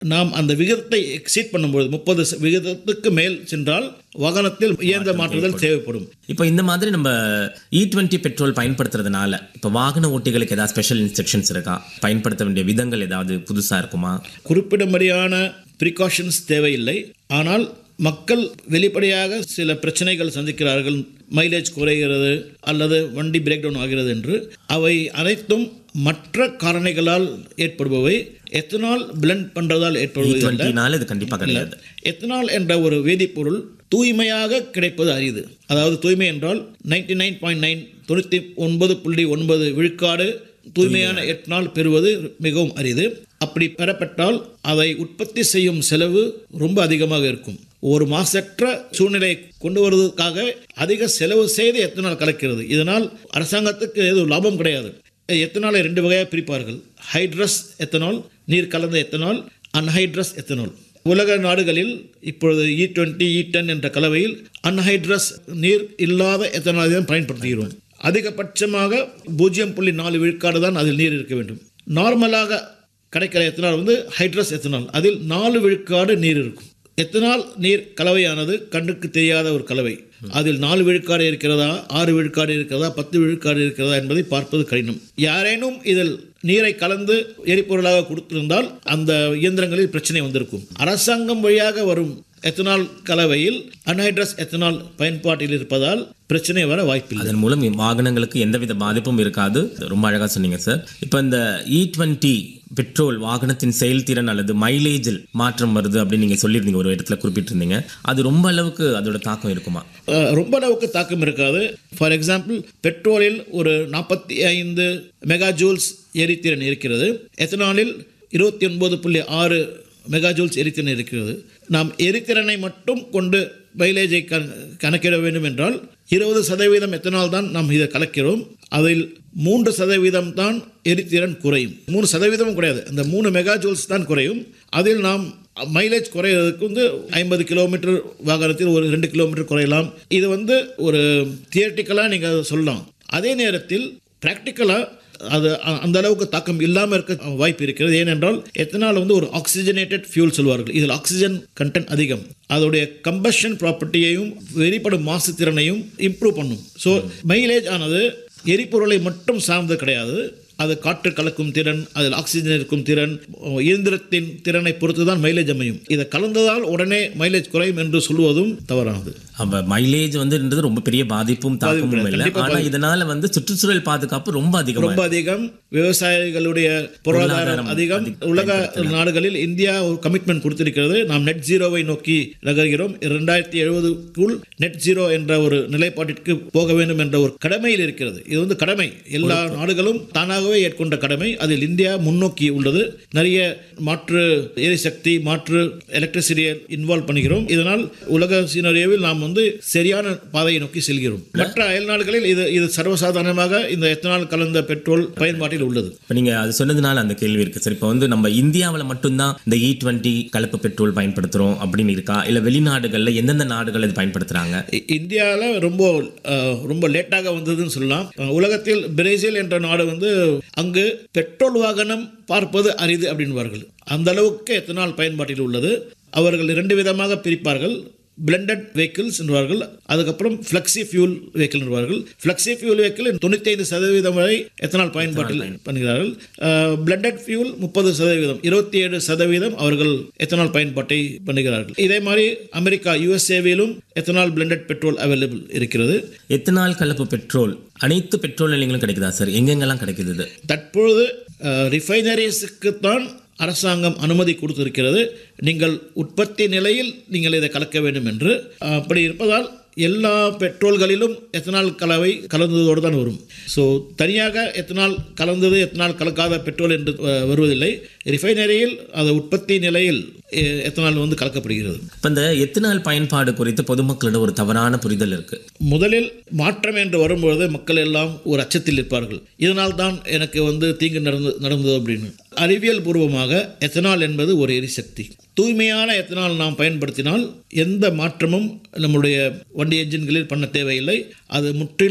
நாம் அந்த விகிதத்தை எக்ஸீட் பண்ணும்போது முப்பது விகிதத்துக்கு மேல் சென்றால் வாகனத்தில் இயந்திர மாற்றுதல் தேவைப்படும் இப்போ இந்த மாதிரி நம்ம இ டுவெண்ட்டி பெட்ரோல் பயன்படுத்துறதுனால இப்போ வாகன ஓட்டிகளுக்கு ஏதாவது ஸ்பெஷல் இன்ஸ்ட்ரக்ஷன்ஸ் இருக்கா பயன்படுத்த வேண்டிய விதங்கள் ஏதாவது புதுசா இருக்குமா குறிப்பிடும்படியான ப்ரிகாஷன்ஸ் தேவையில்லை ஆனால் மக்கள் வெளிப்படையாக சில பிரச்சனைகள் சந்திக்கிறார்கள் மைலேஜ் குறைகிறது அல்லது வண்டி பிரேக் டவுன் ஆகிறது என்று அவை அனைத்தும் மற்ற காரணிகளால் ஏற்படுபவை எத்தனால் பிளெண்ட் பண்ணுறதால் இ ஏற்படுவது அல்ல டுவெண்ட்டினால இது கண்டிப்பா கிடையாது எத்தனால் என்ற ஒரு வேதிப்பொருள் தூய்மையாக கிடைப்பது அரிது அதாவது தூய்மை என்றால் நைன்டி நைன் பாயிண்ட் நைன் தொண்ணூற்றி ஒன்பது புள்ளி ஒன்பது விழுக்காடு தூய்மையான எத்தனால் பெறுவது மிகவும் அரிது அப்படி பெறப்பட்டால் அதை உற்பத்தி செய்யும் செலவு ரொம்ப அதிகமாக இருக்கும் ஒரு மாசற்ற சூழ்நிலையை கொண்டு வருவதற்காக அதிக செலவு செய்து எத்தனால் கலக்கிறது இதனால் அரசாங்கத்துக்கு எதுவும் லாபம் கிடையாது எத்தனாலை ரெண்டு வகையாக பிரிப்பார்கள் ஹைட்ரஸ் எத்தனால் நீர் கலந்த எத்தனால் அன்ஹைட்ரஸ் எத்தனால் உலக நாடுகளில் இப்பொழுது இ டுவெண்ட்டி இ டென் என்ற கலவையில் அன்ஹைட்ரஸ் நீர் இல்லாத எத்தனாலை தான் பயன்படுத்துகிறோம் அதிகபட்சமாக பூஜ்ஜியம் புள்ளி நாலு விழுக்காடு தான் அதில் நீர் இருக்க வேண்டும் நார்மலாக கிடைக்கிற எத்தனால் வந்து ஹைட்ரஸ் எத்தனால் அதில் நாலு விழுக்காடு நீர் இருக்கும் எத்தனால் நீர் கலவையானது கண்ணுக்கு தெரியாத ஒரு கலவை அதில் நாலு விழுக்காடு இருக்கிறதா ஆறு விழுக்காடு இருக்கிறதா பத்து விழுக்காடு இருக்கிறதா என்பதை பார்ப்பது கடினம் யாரேனும் இதில் நீரை கலந்து எரிபொருளாக கொடுத்திருந்தால் அந்த இயந்திரங்களில் பிரச்சனை வந்திருக்கும் அரசாங்கம் வழியாக வரும் எத்தனால் கலவையில் அன்ஹைட்ரஸ் எத்தனால் பயன்பாட்டில் இருப்பதால் பிரச்சனை வர வாய்ப்பில்லை அதன் மூலம் வாகனங்களுக்கு எந்தவித பாதிப்பும் இருக்காது ரொம்ப அழகா சொன்னீங்க சார் இப்போ இந்த இ டுவெண்ட்டி பெட்ரோல் வாகனத்தின் செயல்திறன் அல்லது மைலேஜில் மாற்றம் வருது அப்படின்னு நீங்க சொல்லியிருந்தீங்க ஒரு இடத்துல குறிப்பிட்டிருந்தீங்க அது ரொம்ப அளவுக்கு அதோட தாக்கம் இருக்குமா அஹ், ரொம்ப அளவுக்கு தாக்கம் இருக்காது ஃபார் எக்ஸாம்பிள் பெட்ரோலில் ஒரு நாற்பத்தி ஐந்து மெகா ஜூல்ஸ் எரித்திறன் இருக்கிறது எத்தனாலில் இருபத்தி ஒன்பது புள்ளி ஆறு மெகா ஜூல்ஸ் எரித்திறன் இருக்கிறது நாம் எரித்திறனை மட்டும் கொண்டு மைலேஜை கண கணக்கிட வேண்டும் என்றால் இருபது சதவீதம் எத்தனால் தான் நாம் இதை கலக்கிறோம் அதில் மூன்று சதவீதம் தான் எரித்திறன் குறையும் மூணு சதவீதமும் கிடையாது அந்த மூணு மெகா ஜூல்ஸ் தான் குறையும் அதில் நாம் மைலேஜ் குறையிறதுக்கு வந்து ஐம்பது கிலோமீட்டர் வாகனத்தில் ஒரு ரெண்டு கிலோமீட்டர் குறையலாம் இது வந்து ஒரு தியேட்டிக்கலாக நீங்கள் சொல்லலாம் அதே நேரத்தில் ப்ராக்டிக்கலாக அது அ- அந்த அளவுக்கு தாக்கம் இல்லாமல் இருக்க வாய்ப்பு இருக்கிறது ஏனென்றால் எத்தனால் வந்து ஒரு ஆக்சிஜனேட்டட் ஃபியூல் சொல்வார்கள் இதில் ஆக்சிஜன் கண்டென்ட் அதிகம் அதோடைய கம்பஷன் ப்ராப்பர்ட்டியையும் வெளிப்படும் மாசு திறனையும் இம்ப்ரூவ் பண்ணும் ஸோ மைலேஜ் ஆனது எரிபொருளை மட்டும் சார்ந்து கிடையாது அது காற்று கலக்கும் திறன் அதில் ஆக்சிஜன் இருக்கும் திறன் இயந்திரத்தின் திறனை பொறுத்து தான் மைலேஜ் அமையும் இதை கலந்ததால் உடனே மைலேஜ் குறையும் என்று சொல்வதும் தவறானது அப்ப மைலேஜ் வந்துன்றது ரொம்ப பெரிய பாதிப்பும் தாக்கமும் இல்லை ஆனா இதனால வந்து சுற்றுச்சூழல் பாதுகாப்பு ரொம்ப அதிகமா ரொம்ப அதிகம் விவசாயிகளுடைய பொருளாதாரம் அதிகம் உலக நாடுகளில் இந்தியா ஒரு கமிட்மெண்ட் கொடுத்திருக்கிறது நாம் நெட் ஜீரோவை நோக்கி நகர்கிறோம் இரண்டாயிரத்தி எழுபதுக்குள் நெட் ஜீரோ என்ற ஒரு நிலைப்பாட்டிற்கு போக வேண்டும் என்ற ஒரு கடமையில் இருக்கிறது இது வந்து கடமை எல்லா நாடுகளும் தானாகவே ஏற்கொண்ட கடமை அதில் இந்தியா முன்னோக்கி உள்ளது நிறைய மாற்று எரிசக்தி மாற்று எலக்ட்ரிசிட்டியை இன்வால்வ் பண்ணுகிறோம் இதனால் உலக சீனரியாவில் நாம் வந்து சரியான பாதையை நோக்கி செல்கிறோம் மற்ற அயல் நாடுகளில் இது இது சர்வசாதாரணமாக இந்த எத்தனால் கலந்த பெட்ரோல் பயன்பாட்டில் உள்ளது இப்போ நீங்க அது சொன்னதுனால அந்த கேள்வி இருக்கு சார் இப்போ வந்து நம்ம இந்தியாவில் மட்டும்தான் இந்த இ டுவெண்ட்டி கலப்பு பெட்ரோல் பயன்படுத்துறோம் அப்படின்னு இருக்கா இல்ல வெளிநாடுகள்ல எந்தெந்த நாடுகள் இது பயன்படுத்துறாங்க இ- இந்தியால ரொம்ப அஹ், ரொம்ப லேட்டாக வந்ததுன்னு சொல்லலாம் அஹ், உலகத்தில் பிரேசில் என்ற நாடு வந்து அங்கு பெட்ரோல் வாகனம் பார்ப்பது அரிது அப்படின்பார்கள் அந்த அளவுக்கு எத்தனால் பயன்பாட்டில் உள்ளது அவர்கள் இரண்டு விதமாக பிரிப்பார்கள் பிளெண்டட் வெஹிக்கிள்ஸ் என்பார்கள் அதுக்கப்புறம் ஃப்ளெக்ஸி ஃபியூல் வெஹிக்கிள் என்பார்கள் ஃப்ளெக்ஸி ஃபியூல் வெஹிக்கிள் தொண்ணூத்தைந்து சதவீதம் வரை எத்தனால் பயன்பாட்டில் பண்ணுகிறார்கள் பிளெண்டட் ஃபியூல் முப்பது சதவீதம் இருபத்தி ஏழு சதவீதம் அவர்கள் எத்தனால் பயன்பாட்டை பண்ணுகிறார்கள் இதே மாதிரி அமெரிக்கா யுஎஸ்ஏவிலும் எத்தனால் பிளெண்டட் பெட்ரோல் அவைலபிள் இருக்கிறது எத்தனால் கலப்பு பெட்ரோல் அனைத்து பெட்ரோல் நிலையங்களும் கிடைக்குதா சார் எங்கெங்கெல்லாம் கிடைக்குது இது தற்பொழுது ரிஃபைனரிஸுக்கு தான் அரசாங்கம் அனுமதி கொடுத்திருக்கிறது நீங்கள் உற்பத்தி நிலையில் நீங்கள் இதை கலக்க வேண்டும் என்று அப்படி இருப்பதால் எல்லா பெட்ரோல்களிலும் எத்தனால் கலவை கலந்ததோடு தான் வரும் ஸோ தனியாக எத்தனால் கலந்தது எத்தனால் கலக்காத பெட்ரோல் என்று அஹ், வருவதில்லை ரிஃபைனரியில் அது உற்பத்தி நிலையில் எ- எத்தனால் வந்து கலக்கப்படுகிறது இப்போ இந்த எத்தனால் பயன்பாடு குறித்து பொதுமக்களிடம் ஒரு தவறான புரிதல் இருக்கு முதலில் மாற்றம் என்று வரும்பொழுது மக்கள் எல்லாம் ஒரு அச்சத்தில் இருப்பார்கள் இதனால் தான் எனக்கு வந்து தீங்கு நடந்து நடந்தது அப்படின்னு அறிவியல் பூர்வமாக எத்தனால் என்பது ஒரு எரிசக்தி தூய்மையான எத்தனால் நாம் பயன்படுத்தினால் எந்த மாற்றமும் நம்முடைய வண்டி என்ஜின்களில் பண்ண தேவையில்லை அது முற்றிலும்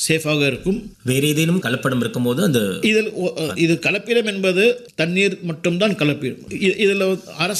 சேஃபாக இருக்கும் வேற ஏதேனும் கலப்படம் இருக்கும்போது அந்த இதில் ஒ- இது கலப்பிடம் என்பது தண்ணீர் மட்டும்தான் கலப்பிடம் இ- இதில் அரசு